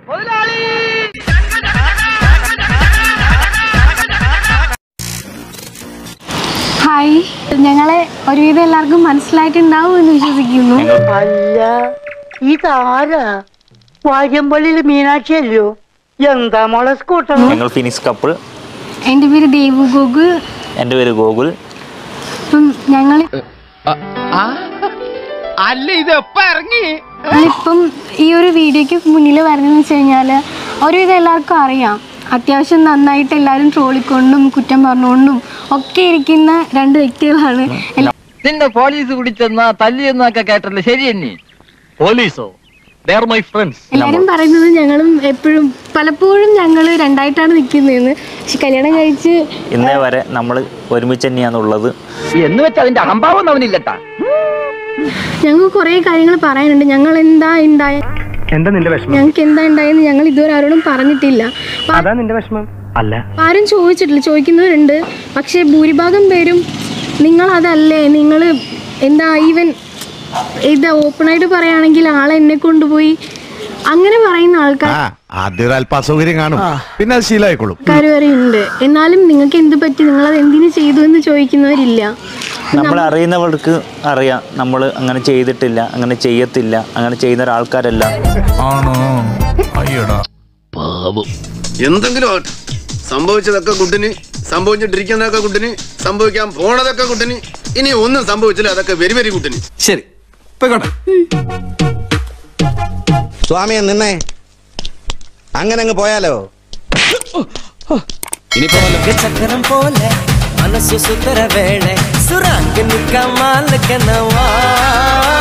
hi ഞങ്ങളെ ഒരുവിധം എല്ലാവർക്കും മനസ്സിലായിട്ടുണ്ടാവും എന്ന് വിശ്വസിക്കുന്നു അല്ല ഇതാരാ വാര്യമ്പള്ളിയിൽ മീനാക്ഷി അല്ലയോ എന്താ മോളെ സ്കൂട്ടർ ഞങ്ങൾ ഫിനിക്സ് കപ്പിൾ എൻ്റെ പേര് ദേവു ഗോകുൽ എൻ്റെ പേര് ഗോകുൽ ഇപ്പം ഞങ്ങൾ അല്ല ഇത് എപ്പ ഇറങ്ങി ഞങ്ങളിപ്പം ഈ ഒരു വീഡിയോയ്ക്ക് മുന്നിൽ വരുന്നതെന്ന് വെച്ച് കഴിഞ്ഞാൽ ഒരുവിധം എല്ലാവർക്കും അറിയാം അത്യാവശ്യം നന്നായിട്ട് എല്ലാവരും ട്രോളിക്കൊണ്ടും കുറ്റം പറഞ്ഞുകൊണ്ടും ഒക്കെ ഇരിക്കുന്ന രണ്ട് വ്യക്തികളാണ് എല്ലാ- നിന്നെ പോലീസ് പിടിച്ചെന്നാ തല്ലിയെന്നൊക്കെ കേട്ടല്ലോ ശരി തന്നെ പോലീസോ ദർ മൈ ഫ്രണ്ട്സ് എല്ലാവരും പറയുന്നത് ഞങ്ങളും എപ്പോഴും പലപ്പോഴും ഞങ്ങൾ രണ്ടായിട്ടാണ് നിൽക്കുന്നതെന്ന് പക്ഷെ കല്യാണം കഴിച്ച് ഇന്നേ വരെ നമ്മൾ ഒരുമിച്ച് തന്നെയാണുള്ളത് എന്ന് വെച്ചാ അതിന്റെ അഹംഭാവം അവനില്ലട്ടാ ഞങ്ങൾക്ക് കുറേ കാര്യങ്ങൾ പറയാനുണ്ട് ഞങ്ങൾ എന്താ ഉണ്ടായ എന്താ നിന്റെ വിഷമം ഞങ്ങൾക്ക് എന്താ ഉണ്ടായെന്ന് ഞങ്ങൾ ഇതുവരെ ആരോടും പറഞ്ഞിട്ടില്ല അപ്പൊ അതാ നിന്റെ വിഷമം അല്ല ആരും ചോദിച്ചിട്ടില്ല ചോദിക്കുന്നവരുണ്ട് പക്ഷേ ഭൂരിഭാഗം പേരും നിങ്ങൾ അതല്ലേ നിങ്ങൾ എന്താ ഈവൻ ഇത് ഓപ്പണായിട്ട് പറയുകയാണെങ്കിൽ ആളെ എന്നെ കൊണ്ടുപോയി അങ്ങനെ പറയുന്ന ആൾക്കാർ ആ ആദ്യം ഒരു അല്പ അസൗകര്യം കാണും പിന്നെ അത് ശീലമായിക്കോളും വരെ ഉണ്ട് എന്നാലും നിങ്ങൾക്ക് എന്ത് പറ്റി നിങ്ങൾ അത് എന്തിനു ചെയ്തു എന്ന് ചോദിക്കുന്നവരില്ല നമ്മൾ അറിയുന്നവർക്ക് അറിയാം നമ്മൾ അങ്ങനെ ചെയ്തിട്ടില്ല അങ്ങനെ ചെയ്യത്തില്ല അങ്ങനെ ചെയ്യുന്ന ഒരാൾക്കാരല്ല ആണോ അയ്യടാ എന്തെങ്കിലും ആവട്ടെ സംഭവിച്ചതൊക്കെ കുട്ടിന് സംഭവിച്ചിട്ടിരിക്കുന്നതൊക്കെ കുട്ടിന് സംഭവിക്കാൻ പോണതൊക്കെ കുട്ടിന് ഇനി ഒന്നും സംഭവിച്ചില്ല അതൊക്കെ വെരി വെരി കുട്ടിന് ശരി പോയിക്കോട്ടെ സ്വാമിയെ നിന്നേ അങ്ങനെ അങ്ങ് പോയാലോ ഇനിയിപ്പോ ചക്രം പോലെ മനസ്സു സുന്ദര വേളെ സുറാക്ക് നിൽക്കാൻ മാലക്കനവാ